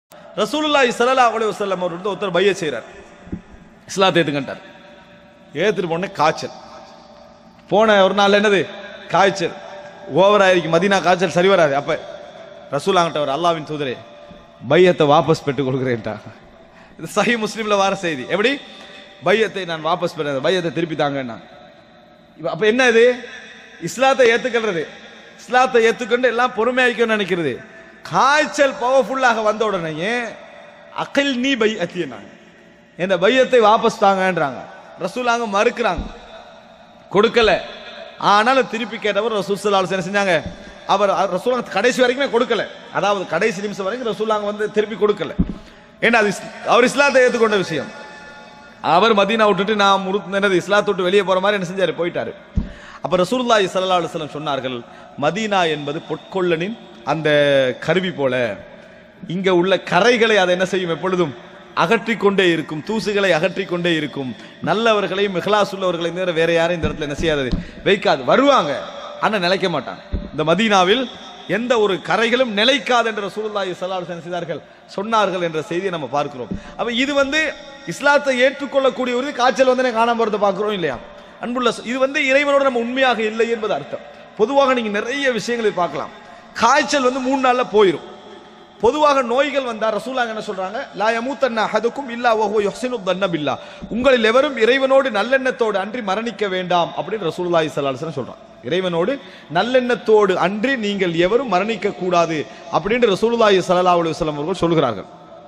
ரசூலுல்லாஹி ஸல்லல்லாஹு அலைஹி வஸல்லம் அவர் வந்து ஒருத்தர் பைய செய்றார் இஸ்லாத்தை ஏத்துக்கிட்டார் ஏத்துட்டு போன காய்ச்சல் போன ஒரு நாள் என்னது காய்ச்சல் ஓவர் ஆயிருக்கு மதீனா காய்ச்சல் சரி வராது அப்ப ரசூலாங்கிட்ட அவர் அல்லாவின் தூதரே பையத்தை வாபஸ் பெற்றுக் கொள்கிறேன்டா இது சஹி முஸ்லீம்ல வர செய்தி எப்படி பையத்தை நான் வாபஸ் பெற பையத்தை திருப்பி தாங்கன்னா இப்ப அப்ப என்ன இது இஸ்லாத்தை ஏத்துக்கிறது இஸ்லாத்தை ஏத்துக்கொண்டு எல்லாம் பொறுமையாக்கணும்னு நினைக்கிறது காய்ச்சல் பவர்ஃபுல்லாக வந்த உடனேயே அகில் நீ பை அத்தியனாங்க இந்த பையத்தை வாபஸ் தாங்கன்றாங்க ரசூலாங்க மறுக்கிறாங்க கொடுக்கல ஆனாலும் திருப்பி கேட்டவர் ரசூல் ஸல்லல்லாஹு அலைஹி வஸல்லம் செஞ்சாங்க அவர் ரசூலாங்க கடைசி வரைக்குமே கொடுக்கல அதாவது கடைசி நிமிஷம் வரைக்கும் ரசூலாங்க வந்து திருப்பி கொடுக்கல ஏன்னா அது இஸ்- அவர் இஸ்லாத்தை ஏற்றுக்கொண்ட விஷயம் அவர் மதீனா விட்டுட்டு நான் முறு- என்னது இஸ்லாத்தை விட்டு வெளியே போற மாதிரி என்ன செஞ்சாரு போயிட்டாரு அப்ப ரசூலுல்லாஹி ஸல்லல்லாஹு அலைஹி வஸல்லம் சொன்னார்கள் மதீனா என்பது பொற்கொள்ளனின் அந்த கருவி போல இங்க உள்ள கரைகளை அதை என்ன செய்யும் எப்பொழுதும் அகற்றிக் கொண்டே இருக்கும் தூசுகளை அகற்றிக் கொண்டே இருக்கும் நல்லவர்களையும் இஹ்லாஸ் உள்ளவர்களையும் தவிர வேற யாரும் இந்த இடத்துல என்ன செய்யாது வைக்காது வருவாங்க ஆனா நிலைக்க மாட்டாங்க இந்த மதீனாவில் எந்த ஒரு கரைகளும் நிலைக்காது என்ற ரசூலுல்லாஹி ஸல்லல்லாஹு அலைஹி வஸல்லம் செய்தார்கள் சொன்னார்கள் என்ற செய்தியை நம்ம பார்க்கிறோம் அப்ப இது வந்து இஸ்லாத்தை ஏற்றுக்கொள்ளக்கூடிய ஒரு காய்ச்சல் வந்து காணாம போறதை பார்க்கிறோம் இல்லையா அன்புள்ள ச- இது வந்து இறைவனோட நம்ம உண்மையாக இல்லை என்பது அர்த்தம் பொதுவாக நீங்க நிறைய விஷயங்களை பார்க்கலாம் காய்ச்சல் வந்து மூணு நாள்ல போயிடும் பொதுவாக நோய்கள் வந்தா ரசூலாங்க என்ன சொல்றாங்க லா யமூத்தன்ன அஹதுக்கும் இல்லா வஹுவ யுஹ்சினு தன்ன பில்லா உங்களில் எவரும் இறைவனோடு நல்லெண்ணத்தோடு அன்றி மரணிக்க வேண்டாம் அப்படின்னு ரசூலுல்லாஹி ஸல்லல்லாஹு அலைஹி வஸல்லம் சொல்றாங்க இறைவனோடு நல்லெண்ணத்தோடு அன்றி நீங்கள் எவரும் மரணிக்க கூடாது அப்படின்னு ரசூலுல்லாஹி ஸல்லல்லாஹு அலைஹி வஸல்லம் அவர்கள் சொல்கிறார்கள்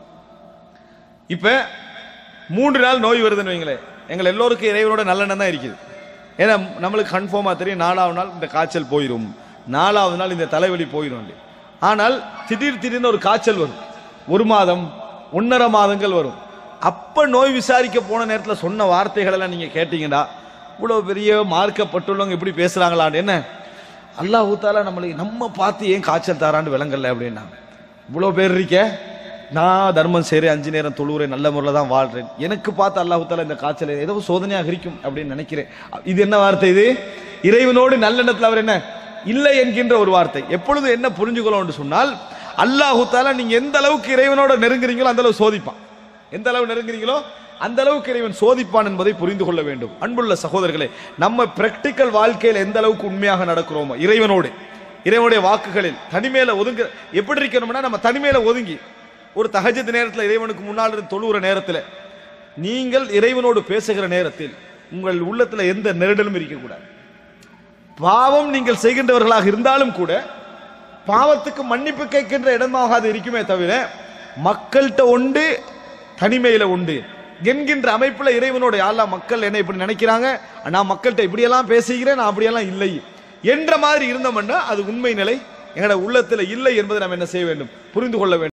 இப்ப மூன்று நாள் நோய் வருதுன்னு வைங்களேன் எங்கள் எல்லோருக்கும் இறைவனோட நல்லெண்ணம் தான் இருக்குது ஏன்னா நம்மளுக்கு கன்ஃபார்மாக தெரியும் நாலாவது நாள் இந்த காய்ச்சல் போயிடும் நாலாவது நாள் இந்த தலைவலி போயிடும் ஆனால் திடீர் திடீர்னு ஒரு காய்ச்சல் வரும் ஒரு மாதம் ஒன்றரை மாதங்கள் வரும் அப்ப நோய் விசாரிக்க போன நேரத்தில் சொன்ன வார்த்தைகள் எல்லாம் நீங்க கேட்டீங்கடா இவ்வளவு பெரிய மார்க்கப்பட்டுள்ளவங்க இப்படி பேசுறாங்களான்னு என்ன அல்லாஹ் தாலா நம்மளுக்கு நம்ம பார்த்து ஏன் காய்ச்சல் தாரான்னு விளங்கல அப்படின்னா இவ்வளோ பேர் இருக்கே நான் தர்மம் செய்கிறேன் அஞ்சு நேரம் தொழுகிறேன் நல்ல முறையில் தான் வாழ்றேன் எனக்கு பார்த்து அல்லாஹ் தாலா இந்த காய்ச்சல் ஏதோ சோதனையாக இருக்கும் அப்படின்னு நினைக்கிறேன் இது என்ன வார்த்தை இது இறைவனோடு நல்லெண்ணத்தில் அவர் என்ன இல்லை என்கின்ற ஒரு வார்த்தை எப்பொழுது என்ன புரிஞ்சுக்கணும்னு சொன்னால் அல்லாஹு தாலா நீங்க எந்த அளவுக்கு இறைவனோட நெருங்குறீங்களோ அந்த அளவு சோதிப்பான் எந்த அளவு நெருங்குறீங்களோ அந்த அளவுக்கு இறைவன் சோதிப்பான் என்பதை புரிந்து கொள்ள வேண்டும் அன்புள்ள சகோதரர்களே நம்ம பிராக்டிக்கல் வாழ்க்கையில் எந்த அளவுக்கு உண்மையாக நடக்கிறோமோ இறைவனோடு இறைவனுடைய வாக்குகளில் தனிமையில ஒதுங்க எப்படி இருக்கணும்னா நம்ம தனிமையில ஒதுங்கி ஒரு தஹஜத் நேரத்தில் இறைவனுக்கு முன்னால் இருந்து தொழுகிற நேரத்தில் நீங்கள் இறைவனோடு பேசுகிற நேரத்தில் உங்கள் உள்ளத்தில் எந்த நெருடலும் இருக்கக்கூடாது பாவம் நீங்கள் செய்கின்றவர்களாக இருந்தாலும் கூட பாவத்துக்கு மன்னிப்பு கேட்கின்ற இடமாக அது இருக்குமே தவிர மக்கள்கிட்ட உண்டு தனிமையில உண்டு என்கின்ற அமைப்புல இறைவனோட யாழ்லா மக்கள் என்ன இப்படி நினைக்கிறாங்க நான் மக்கள்கிட்ட இப்படியெல்லாம் பேசுகிறேன் நான் அப்படியெல்லாம் இல்லை என்ற மாதிரி இருந்தோம்னா அது உண்மை நிலை எங்களோட உள்ளத்துல இல்லை என்பதை நாம் என்ன செய்ய வேண்டும் புரிந்து கொள்ள வேண்டும்